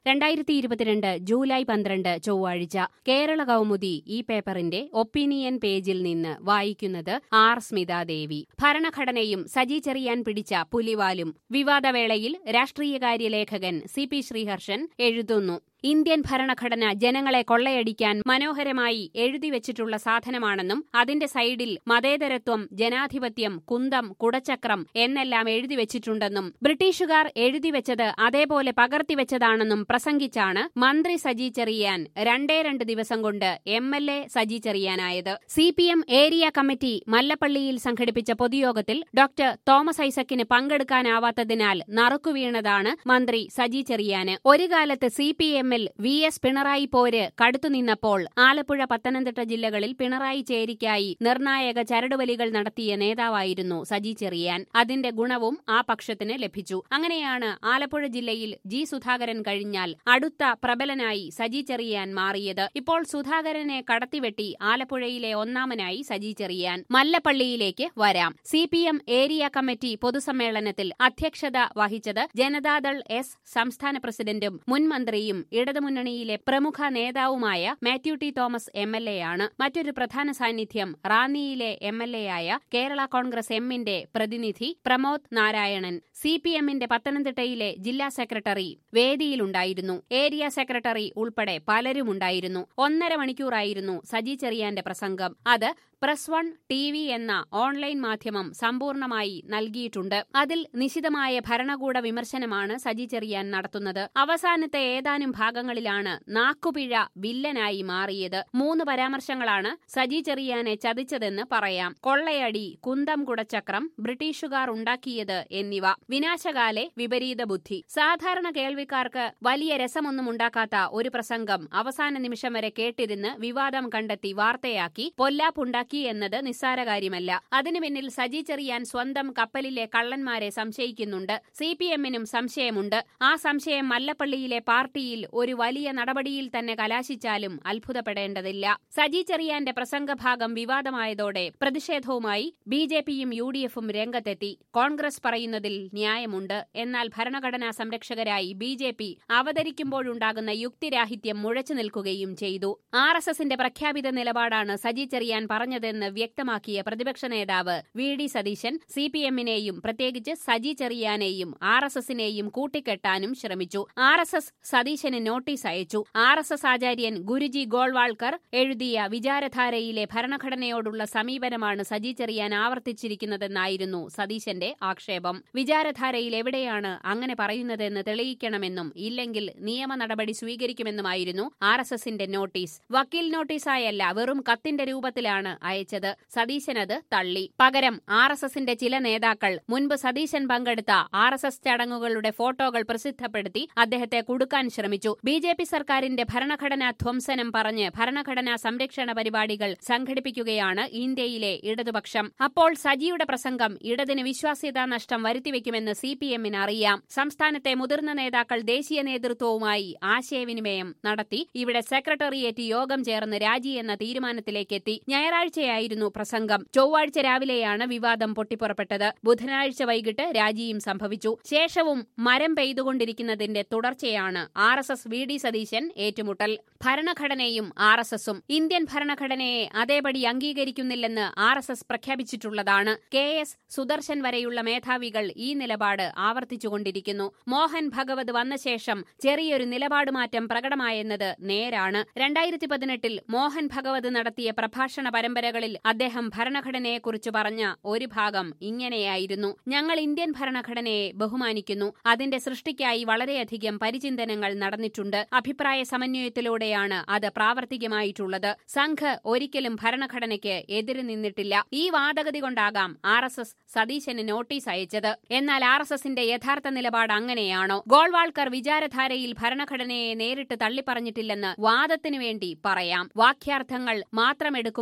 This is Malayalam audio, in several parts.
രണ്ടായിരത്തി ഇരുപത്തിരണ്ട് ജൂലൈ പന്ത്രണ്ട് ചൊവ്വാഴ്ച കേരള കൗമുദി ഈ പേപ്പറിന്റെ ഒപ്പീനിയൻ പേജിൽ നിന്ന് വായിക്കുന്നത് ആർ സ്മിതാദേവി ഭരണഘടനയും സജി ചെറിയാൻ പിടിച്ച പുലിവാലും വിവാദവേളയിൽ രാഷ്ട്രീയകാര്യ ലേഖകൻ സി പി ശ്രീഹർഷൻ എഴുതുന്നു ഇന്ത്യൻ ഭരണഘടന ജനങ്ങളെ കൊള്ളയടിക്കാൻ മനോഹരമായി എഴുതിവെച്ചിട്ടുള്ള സാധനമാണെന്നും അതിന്റെ സൈഡിൽ മതേതരത്വം ജനാധിപത്യം കുന്തം കുടച്ചക്രം എന്നെല്ലാം എഴുതിവെച്ചിട്ടുണ്ടെന്നും ബ്രിട്ടീഷുകാർ എഴുതിവെച്ചത് അതേപോലെ പകർത്തിവെച്ചതാണെന്നും പ്രസംഗിച്ചാണ് മന്ത്രി സജി ചെറിയാൻ രണ്ടേ രണ്ട് ദിവസം കൊണ്ട് എം എൽ എ സജി ചെറിയാനായത് C P M area committee മല്ലപ്പള്ളിയിൽ സംഘടിപ്പിച്ച പൊതുയോഗത്തിൽ ഡോക്ടർ തോമസ് ഐസക്കിന് പങ്കെടുക്കാനാവാത്തതിനാൽ നറുക്കുവീണതാണ് മന്ത്രി സജി ചെറിയാന് ഒരു കാലത്ത് സി പി എമ്മിൽ വി എസ് പിണറായി പോര് കടുത്തുനിന്നപ്പോൾ ആലപ്പുഴ പത്തനംതിട്ട ജില്ലകളിൽ പിണറായി ചേരിക്കായി നിർണായക ചരടുവലികൾ നടത്തിയ നേതാവായിരുന്നു സജി ചെറിയാൻ അതിന്റെ ഗുണവും ആ പക്ഷത്തിന് ലഭിച്ചു അങ്ങനെയാണ് ആലപ്പുഴ ജില്ലയിൽ ജി സുധാകരൻ കഴിഞ്ഞാൽ അടുത്ത പ്രബലനായി സജി ചെറിയാൻ മാറിയത് ഇപ്പോൾ സുധാകരനെ കടത്തിവെട്ടി ആലപ്പുഴയിലെ ഒന്നാമനായി സജി ചെറിയാൻ മല്ലപ്പള്ളിയിലേക്ക് വരാം C P M area committee പൊതുസമ്മേളനത്തിൽ അധ്യക്ഷത വഹിച്ചത് ജനതാദൾ എസ് സംസ്ഥാന പ്രസിഡന്റും മുൻ മന്ത്രിയും ഇടതുമുന്നണിയിലെ പ്രമുഖ നേതാവുമായ Mathew T Thomas M L A ആണ് മറ്റൊരു പ്രധാന സാന്നിധ്യം റാന്നിയിലെ എം എൽ എ ആയ കേരള കോൺഗ്രസ് എമ്മിന്റെ പ്രതിനിധി പ്രമോദ് നാരായണൻ സി പി എമ്മിന്റെ പത്തനംതിട്ടയിലെ ജില്ലാ സെക്രട്ടറി വേദിയിലുണ്ടായിരുന്നു ഏരിയ സെക്രട്ടറി ഉൾപ്പെടെ പലരുമുണ്ടായിരുന്നു ഒന്നര മണിക്കൂറായിരുന്നു സജി ചെറിയാന്റെ പ്രസംഗം അത് പ്രസ് വൺ ടി വി എന്ന ഓൺലൈൻ മാധ്യമം സമ്പൂർണമായി നൽകിയിട്ടുണ്ട് അതിൽ നിശിതമായ ഭരണകൂട വിമർശനമാണ് സജി ചെറിയാൻ നടത്തുന്നത് അവസാനത്തെ ഏതാനും ഭാഗങ്ങളിലാണ് നാക്കുപിഴ വില്ലനായി മാറിയത് മൂന്ന് പരാമർശങ്ങളാണ് സജി ചെറിയാനെ ചതിച്ചതെന്ന് പറയാം കൊള്ളയടി കുന്തം കുടച്ചക്രം ബ്രിട്ടീഷുകാർ ഉണ്ടാക്കിയത് എന്നിവ വിനാശകാലെ വിപരീത ബുദ്ധി സാധാരണ കേൾവിക്കാർക്ക് വലിയ രസമൊന്നും ഉണ്ടാക്കാത്ത ഒരു പ്രസംഗം അവസാന നിമിഷം വരെ കേട്ടിരുന്ന് വിവാദം കണ്ടെത്തി വാർത്തയാക്കി പൊല്ലാപ്പുണ്ടാക്കി എന്നത് നിസ്സാര കാര്യമല്ല അതിനു പിന്നിൽ സജി ചെറിയാൻ സ്വന്തം കപ്പലിലെ കള്ളന്മാരെ സംശയിക്കുന്നുണ്ട് സി പി എമ്മിനും സംശയമുണ്ട് ആ സംശയം മല്ലപ്പള്ളിയിലെ പാർട്ടിയിൽ ഒരു വലിയ നടപടിയിൽ തന്നെ കലാശിച്ചാലും അത്ഭുതപ്പെടേണ്ടതില്ല സജി ചെറിയാന്റെ പ്രസംഗഭാഗം വിവാദമായതോടെ പ്രതിഷേധവുമായി ബി ജെ പിയും യു ഡി എഫും രംഗത്തെത്തി കോൺഗ്രസ് പറയുന്നതിൽ ന്യായമുണ്ട് എന്നാൽ ഭരണഘടനാ സംരക്ഷകരായി ബി ജെ പി അവതരിക്കുമ്പോഴുണ്ടാകുന്ന യുക്തിരാഹിത്യം മുഴച്ചു നിൽക്കുകയും ചെയ്തു ആർ എസ് എസിന്റെ പ്രഖ്യാപിത നിലപാടാണ് സജി ചെറിയാൻ പറഞ്ഞതെന്ന് വ്യക്തമാക്കിയ പ്രതിപക്ഷ നേതാവ് V D Satheesan C P എമ്മിനെയും പ്രത്യേകിച്ച് സജി ചെറിയാനെയും ആർ എസ് എസിനെയും കൂട്ടിക്കെട്ടാനും ശ്രമിച്ചു ആർ എസ് എസ് സതീശന് നോട്ടീസ് അയച്ചു ആർ എസ് എസ് ആചാര്യൻ ഗുരുജി ഗോൾവാൾക്കർ എഴുതിയ വിചാരധാരയിലെ ഭരണഘടനയോടുള്ള സമീപനമാണ് സജി ചെറിയാൻ ആവർത്തിച്ചിരിക്കുന്നതെന്നായിരുന്നു സതീശന്റെ ആക്ഷേപം വിചാരധാരയിൽ എവിടെയാണ് അങ്ങനെ പറയുന്നതെന്ന് തെളിയിക്കണമെന്നും ഇല്ലെങ്കിൽ നിയമ നടപടി സ്വീകരിക്കുമെന്നുമായിരുന്നു ആർ എസ് എസിന്റെ നോട്ടീസ് വക്കീൽ നോട്ടീസായല്ല വെറും കത്തിന്റെ രൂപത്തിലാണ് അയച്ചത് സതീശനത് തള്ളി പകരം ആർ എസ് എസിന്റെ ചില നേതാക്കൾ മുൻപ് സതീശൻ പങ്കെടുത്ത ആർ എസ് എസ് ചടങ്ങുകളുടെ ഫോട്ടോകൾ പ്രസിദ്ധപ്പെടുത്തി അദ്ദേഹത്തെ കുടുക്കാൻ ശ്രമിച്ചു ബി ജെ പി സർക്കാരിന്റെ ഭരണഘടനാ ധ്വംസനം പറഞ്ഞ് ഭരണഘടനാ സംരക്ഷണ പരിപാടികൾ സംഘടിപ്പിക്കുകയാണ് ഇന്ത്യയിലെ ഇടതുപക്ഷം അപ്പോൾ സജിയുടെ പ്രസംഗം ഇടതിന് വിശ്വാസ്യതാ നഷ്ടം വരുത്തിവെക്കുമെന്ന് സി പി എമ്മിന് അറിയാം സംസ്ഥാനത്തെ മുതിർന്ന നേതാക്കൾ ദേശീയ നേതൃത്വവുമായി ആശയവിനിമയം നടത്തി ഇവിടെ സെക്രട്ടേറിയറ്റ് യോഗം ചേർന്ന് രാജി എന്ന തീരുമാനത്തിലേക്കെത്തി ഞായറാഴ്ചയായിരുന്നു പ്രസംഗം ചൊവ്വാഴ്ച രാവിലെയാണ് വിവാദം പൊട്ടിപ്പുറപ്പെട്ടത് ബുധനാഴ്ച വൈകിട്ട് രാജിയും സംഭവിച്ചു ശേഷവും മരം പെയ്തുകൊണ്ടിരിക്കുന്നതിന്റെ തുടർച്ചയാണ് R S S V D Satheesan ഏറ്റുമുട്ടൽ ഭരണഘടനയും ആർ എസ് എസും ഇന്ത്യൻ ഭരണഘടനയെ അതേപടി അംഗീകരിക്കുന്നില്ലെന്ന് ആർ എസ് എസ് പ്രഖ്യാപിച്ചിട്ടുള്ളതാണ് കെ എസ് സുദർശൻ വരെയുള്ള മേധാവികൾ ഈ നിലപാട് ആവർത്തിച്ചുകൊണ്ടിരിക്കുന്നു മോഹൻ ഭഗവത് വന്ന ശേഷം ചെറിയൊരു നിലപാട് മാറ്റം പ്രകടമായെന്നത് നേരാണ് രണ്ടായിരത്തി പതിനെട്ടിൽ മോഹൻ ഭഗവത് നടത്തിയ പ്രഭാഷണ പരമ്പരകളിൽ അദ്ദേഹം ഭരണഘടനയെക്കുറിച്ച് പറഞ്ഞ ഒരു ഭാഗം ഇങ്ങനെയായിരുന്നു ഞങ്ങൾ ഇന്ത്യൻ ഭരണഘടനയെ ബഹുമാനിക്കുന്നു അതിന്റെ സൃഷ്ടിക്കായി വളരെയധികം പരിചിന്തനങ്ങൾ നടന്നിട്ടുണ്ട് അഭിപ്രായ സമന്വയത്തിലൂടെയാണ് അത് പ്രാവർത്തികമായിട്ടുള്ളത് സംഘ് ഒരിക്കലും ഭരണഘടനയ്ക്ക് എതിര് നിന്നിട്ടില്ല ഈ വാദഗതി കൊണ്ടാകാം ആർ എസ് എസ് സതീശന് നോട്ടീസ് അയച്ചത് എന്നാൽ ആർ എസ് എസിന്റെ യഥാർത്ഥ നിലപാട് അങ്ങനെയാണോ ഗോൾവാൾക്കർ വിചാരധാരയിൽ ഭരണഘടനയെ നേരിട്ട് തള്ളിപ്പറഞ്ഞിട്ടില്ലെന്ന് വാദത്തിനു വേണ്ടി പറയാം വാക്യാർത്ഥങ്ങൾ മാത്രമെടുക്കുമ്പോഴേ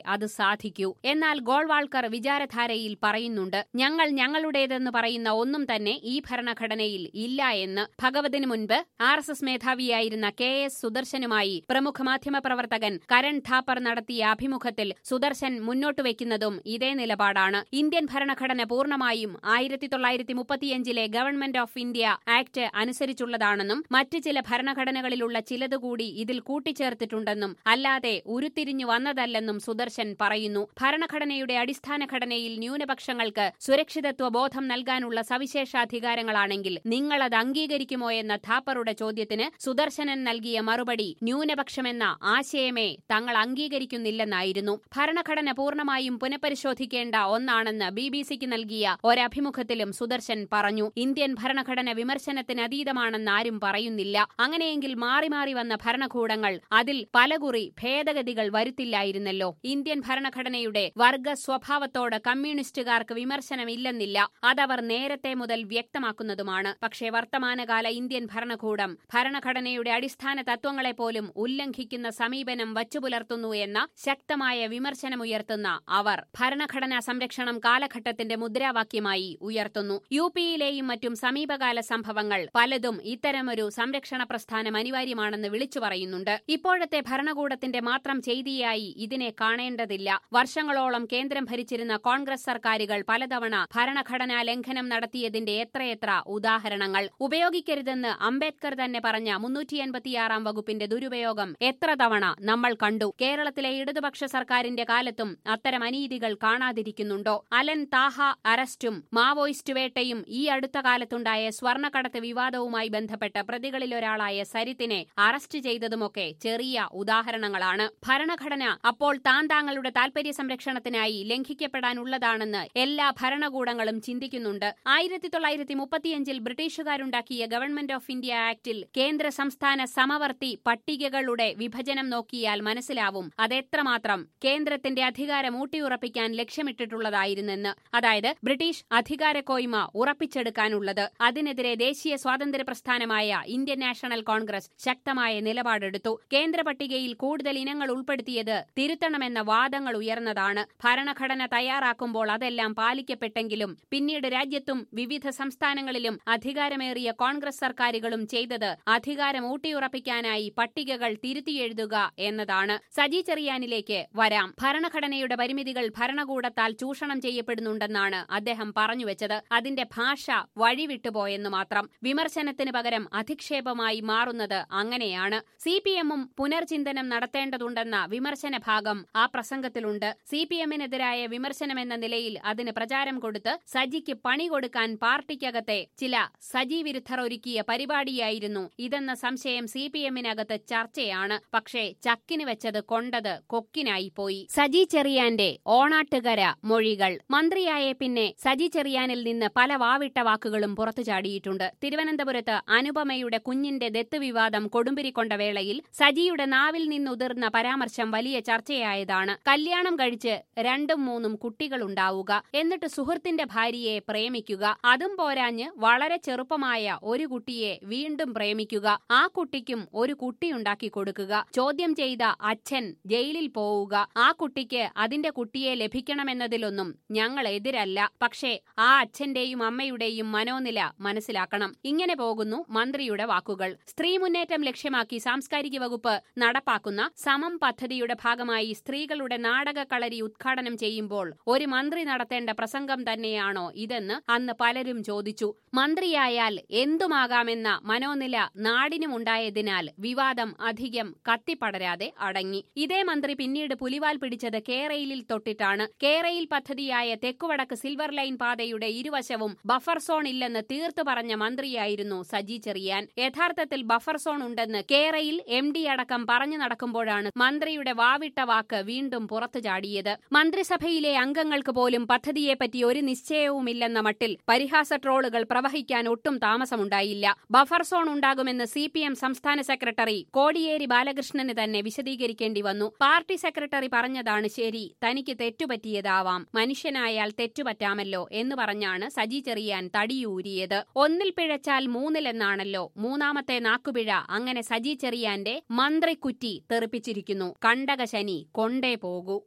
അത് സാധിക്കൂ എന്നാൽ ഗോൾവാൾക്കർ വിചാരധാരയിൽ പറയുന്നുണ്ട് ഞങ്ങൾ ഞങ്ങളുടേതെന്ന് പറയുന്ന ഒന്നും തന്നെ ഈ ഭരണഘടനയിൽ ഇല്ല എന്ന് ഭഗവതിന് മുൻപ് ആർ എസ് എസ് മേധാവിയായിരുന്ന കെ എസ് സുദർശനുമായി പ്രമുഖ മാധ്യമപ്രവർത്തകൻ കരൺ ഥാപ്പർ നടത്തിയ അഭിമുഖത്തിൽ സുദർശൻ മുന്നോട്ട് വയ്ക്കുന്നതും ഇതേ നിലപാടാണ് ഇന്ത്യൻ ഭരണഘടന പൂർണ്ണമായും ആയിരത്തി തൊള്ളായിരത്തി മുപ്പത്തിയഞ്ചിലെ ഗവൺമെന്റ് ഓഫ് ഇന്ത്യ ആക്ട് അനുസരിച്ചുള്ളതാണെന്നും മറ്റ് ചില ഭരണഘടനകളിലുള്ള ചിലതുകൂടി ഇതിൽ കൂട്ടിച്ചേർത്തിട്ടുണ്ടെന്നും അല്ലാതെ ഉരുത്തിരിഞ്ഞു വന്നതല്ലെന്നും സുദർശൻ പറയുന്നു ഭരണഘടനയുടെ അടിസ്ഥാന ഘടനയിൽ ന്യൂനപക്ഷങ്ങൾക്ക് സുരക്ഷിതത്വ ബോധം നൽകാനുള്ള സവിശേഷാധികാരങ്ങളാണെങ്കിൽ നിങ്ങളത് അംഗീകരിക്കുമോ എന്ന ഥാപ്പറുടെ ചോദ്യത്തിന് സുദർശനൻ നൽകിയ മറുപടി ന്യൂനപക്ഷമെന്ന ആശയമേ തങ്ങൾ അംഗീകരിക്കുന്നില്ലെന്നായിരുന്നു ഭരണഘടന പൂർണ്ണമായും പുനഃപരിശോധിക്കേണ്ട ഒന്നാണെന്ന് ബി ബി സിക്ക് നൽകിയ ഒരഭിമുഖത്തിലും സുദർശൻ പറഞ്ഞു ഇന്ത്യൻ ഭരണഘടന വിമർശനത്തിന് അതീതമാണെന്ന് ആരും പറയുന്നില്ല അങ്ങനെയെങ്കിൽ മാറി മാറി വന്ന ഭരണകൂടങ്ങൾ അതിൽ പലകുറി ഭേദഗതികൾ വരുത്തില്ലായിരുന്നല്ലോ ഇന്ത്യൻ ഭരണഘടനയുടെ വർഗ സ്വഭാവത്തോട് കമ്മ്യൂണിസ്റ്റുകാർക്ക് വിമർശനമില്ലെന്നില്ല അതവർ നേരത്തെ മുതൽ വ്യക്തമാക്കുന്നതുമാണ് പക്ഷേ വർത്തമാനകാല ഇന്ത്യൻ ഭരണകൂടം ഭരണഘടനയുടെ അടിസ്ഥാന തത്വങ്ങളെപ്പോലും ഉല്ലംഘിക്കുന്ന സമീപനം വച്ചുപുലർത്തുന്നു എന്ന ശക്തമായ വിമർശനമുയർത്തുന്ന അവർ ഭരണഘടനാ സംരക്ഷണം കാലഘട്ടത്തിന്റെ മുദ്രാവാക്യമായി ഉയർത്തുന്നു യു പിയിലെയും മറ്റും സമീപകാല സംഭവങ്ങൾ പലതും ഇത്തരമൊരു സംരക്ഷണ പ്രസ്ഥാനം അനിവാര്യമാണെന്ന് വിളിച്ചു പറയുന്നുണ്ട് ഇപ്പോഴത്തെ ഭരണകൂടത്തിന്റെ മാത്രം ചെയ്തിയായി ഇതിനെ കാണേണ്ടതില്ല വർഷങ്ങളോളം കേന്ദ്രം ഭരിച്ചിരുന്ന കോൺഗ്രസ് സർക്കാരുകൾ പലതവണ ഭരണഘടനാ ലംഘനം നടത്തിയതിന്റെ എത്രയെത്ര ഉദാഹരണങ്ങൾ ഉപയോഗിക്കരുതെന്ന് അംബേദ്കർ തന്നെ പറഞ്ഞ മുന്നൂറ്റി എൺപത്തിയാറാം വകുപ്പിന്റെ ദുരുപയോഗം എത്ര തവണ നമ്മൾ കണ്ടു കേരളത്തിലെ ഇടതുപക്ഷ സർക്കാരിന്റെ കാലത്തും അത്തരം അനീതികൾ കാണാതിരിക്കുന്നുണ്ടോ അലൻ താഹ അറസ്റ്റും മാവോയിസ്റ്റ് വേട്ടയും ഈ അടുത്ത കാലത്തുണ്ടായ സ്വർണ്ണക്കടത്ത് വിവാദവുമായി ബന്ധപ്പെട്ട് പ്രതികളിലൊരാളായ സരിത്തിനെ അറസ്റ്റ് ചെയ്തതുമൊക്കെ ചെറിയ ഉദാഹരണങ്ങളാണ് ഭരണഘടന അപ്പോൾ താൻ താങ്കളുടെ താൽപര്യ സംരക്ഷണത്തിനായി ലംഘിക്കപ്പെടാനുള്ളതാണെന്ന് എല്ലാ ഭരണകൂടങ്ങളും ചിന്തിക്കുന്നുണ്ട് ആയിരത്തി തൊള്ളായിരത്തി മുപ്പത്തിയഞ്ചിൽ ബ്രിട്ടീഷുകാരുണ്ടാക്കിയ ഗവൺമെന്റ് ഓഫ് ഇന്ത്യ ആക്ടിൽ കേന്ദ്ര സംസ്ഥാന സമവർത്തി പട്ടികകളുടെ വിഭജനം നോക്കിയാൽ മനസ്സിലാവും അതെത്രമാത്രം കേന്ദ്രത്തിന്റെ അധികാരം ഊട്ടിയുറപ്പിക്കാൻ ലക്ഷ്യമിട്ടിട്ടുള്ളതായിരുന്നെന്ന് അതായത് ബ്രിട്ടീഷ് അധികാരക്കോയ്മ ഉറപ്പിച്ചെടുക്കാനുള്ളത് അതിനെതിരെ ദേശീയ സ്വാതന്ത്ര്യ പ്രസ്ഥാനമായ ഇന്ത്യൻ നാഷണൽ കോൺഗ്രസ് ശക്തമായ നിലപാടെടുത്തു കേന്ദ്ര പട്ടികയിൽ കൂടുതൽ ഇനങ്ങൾ ഉൾപ്പെടുത്തിയത് തിരുത്തണമെന്ന വാദങ്ങൾ ഉയർന്നതാണ് ഭരണഘടന തയ്യാറാക്കുമ്പോൾ അതെല്ലാം പാലിക്കപ്പെട്ടെങ്കിലും പിന്നീട് രാജ്യത്തും വിവിധ സംസ്ഥാനങ്ങളിലും അധികാരമേറിയ കോൺഗ്രസ് സർക്കാരുകളും ചെയ്തത് അധികാരം ഊട്ടിയുറപ്പിക്കാനായി പട്ടികകൾ തിരുത്തിയെഴുതുക എന്നതാണ് സജി ചെറിയാനിലേക്ക് വരാം ഭരണഘടനയുടെ പരിമിതികൾ ഭരണകൂടത്താൽ ചൂഷണം ചെയ്യപ്പെടുന്നുണ്ടെന്നാണ് അദ്ദേഹം പറഞ്ഞുവെച്ചത് അതിന്റെ ഭാഷ വഴിവിട്ടുപോയെന്ന് മാത്രം വിമർശനത്തിന് പകരം അധിക്ഷേപമായി മാറുന്നത് അങ്ങനെയാണ് സി പി എമ്മും പുനർചിന്തനം നടത്തേണ്ടതുണ്ടെന്ന വിമർശന ഭാഗം ആ പ്രസംഗത്തിലുണ്ട് സി പി എമ്മിനെതിരായ വിമർശനമെന്ന നിലയിൽ അതിന് പ്രചാരം കൊടുത്ത് സജിക്ക് പണി കൊടുക്കാൻ പാർട്ടിക്കകത്തെ ചില സജി വിരുദ്ധർ ഒരുക്കിയ പരിപാടിയായിരുന്നു ഇതെന്ന സംശയം സി പി എമ്മിനകത്ത് ചർച്ചയാണ് പക്ഷേ ചക്കിന് വെച്ചത് കൊണ്ടത് കൊക്കിനായി പോയി സജി ചെറിയാന്റെ ഓണാട്ടുകര മൊഴികൾ മന്ത്രിയായ പിന്നെ സജി ചെറിയാനിൽ നിന്ന് പല വാവിട്ട വാക്കുകളും പുറത്തു ചാടിയിട്ടുണ്ട് തിരുവനന്തപുരത്ത് അനുപമയുടെ കുഞ്ഞിന്റെ ദത്ത് വിവാദം കൊടുമ്പിരിക്കൊണ്ട വേളയിൽ സജിയുടെ നാവിൽ നിന്നുതിർന്ന പരാമർശം വലിയ ചർച്ചയായതാണ് കല്യാണം കഴിച്ച് രണ്ടും മൂന്നും കുട്ടികളുണ്ടാവുക എന്നിട്ട് സുഹൃത്തിന്റെ ഭാര്യയെ പ്രേമിക്കുക അതും പോരാഞ്ഞ് വളരെ ചെറുപ്പമായ ഒരു കുട്ടിയെ വീണ്ടും പ്രേമിക്കുക ആ കുട്ടിക്കും ഒരു കുട്ടിയുണ്ടാക്കി കൊടുക്കുക ചോദ്യം ചെയ്ത അച്ഛൻ ജയിലിൽ പോവുക ആ കുട്ടിക്ക് അതിന്റെ കുട്ടിയെ ലഭിക്കണമെന്നതിലൊന്നും ഞങ്ങൾ എതിരല്ല പക്ഷേ ആ അച്ഛന്റെയും അമ്മയുടെയും മനോനില മനസ്സിലാക്കണം ഇങ്ങനെ പോകുന്നു മന്ത്രിയുടെ വാക്കുകൾ സ്ത്രീ മുന്നേറ്റം ലക്ഷ്യമാക്കി സാംസ്കാരിക വകുപ്പ് നടപ്പാക്കുന്ന സമം പദ്ധതിയുടെ ഭാഗമായി സ്ത്രീകളുടെ നാടകക്കളരി ഉദ്ഘാടനം ചെയ്യുമ്പോൾ ഒരു മന്ത്രി നടത്തേണ്ട പ്രസംഗം തന്നെയാണോ ഇതെന്ന് അന്ന് പലരും ചോദിച്ചു മന്ത്രിയായാൽ എന്തുമാകാമെന്ന മനോനില നാടിനുമുണ്ടായതിനാൽ വിവാദം അധികം കത്തിപ്പടരാതെ അടങ്ങി ഇതേ മന്ത്രി പിന്നീട് പുലിവാൽ പിടിച്ചത് കേരയിലിൽ തൊട്ടിട്ടാണ് കേരയിൽ പദ്ധതിയായ തെക്കുവടക്ക് സിൽവർ ലൈൻ പാതയുടെ ഇരുവശവും ബഫർ സോൺ ഇല്ലെന്ന് തീർത്തു പറഞ്ഞ മന്ത്രിയായിരുന്നു സജി ചെറിയാൻ യഥാർത്ഥത്തിൽ ബഫർ സോൺ ഉണ്ടെന്ന് കേരയിൽ എം ഡി അടക്കം പറഞ്ഞു നടക്കുമ്പോഴാണ് മന്ത്രിയുടെ വാവിട്ട വാക്ക് വീണ്ടും പുറത്തു ചാടിയത് മന്ത്രിസഭയിലെ അംഗങ്ങൾക്ക് പോലും പദ്ധതിയെപ്പറ്റി ഒരു നിശ്ചയവുമില്ലെന്ന മട്ടിൽ പരിഹാസ ട്രോളുകൾ പ്രവഹിക്കാൻ ഒട്ടും താമസമുണ്ടായില്ല ബഫർ സോൺ ഉണ്ടാകുമെന്ന് സി പി എം സംസ്ഥാന സെക്രട്ടറി കോടിയേരി ബാലകൃഷ്ണന് തന്നെ വിശദീകരിക്കേണ്ടി വന്നു പാർട്ടി സെക്രട്ടറി പറഞ്ഞതാണ് ശരി തനിക്ക് തെറ്റുപറ്റിയതാവാം മനുഷ്യനായാൽ തെറ്റുപറ്റാമല്ലോ എന്ന് പറഞ്ഞാണ് സജി ചെറിയാൻ തടിയൂരിയത് ഒന്നിൽ പിഴച്ചാൽ മൂന്നിലെന്നാണല്ലോ മൂന്നാമത്തെ നാക്കുപിഴ അങ്ങനെ സജി ചെറിയാന്റെ മന്ത്രിക്കുറ്റി തെറിപ്പിച്ചിരിക്കുന്നു കണ്ടകശനി കൊണ്ടേ പോകൂ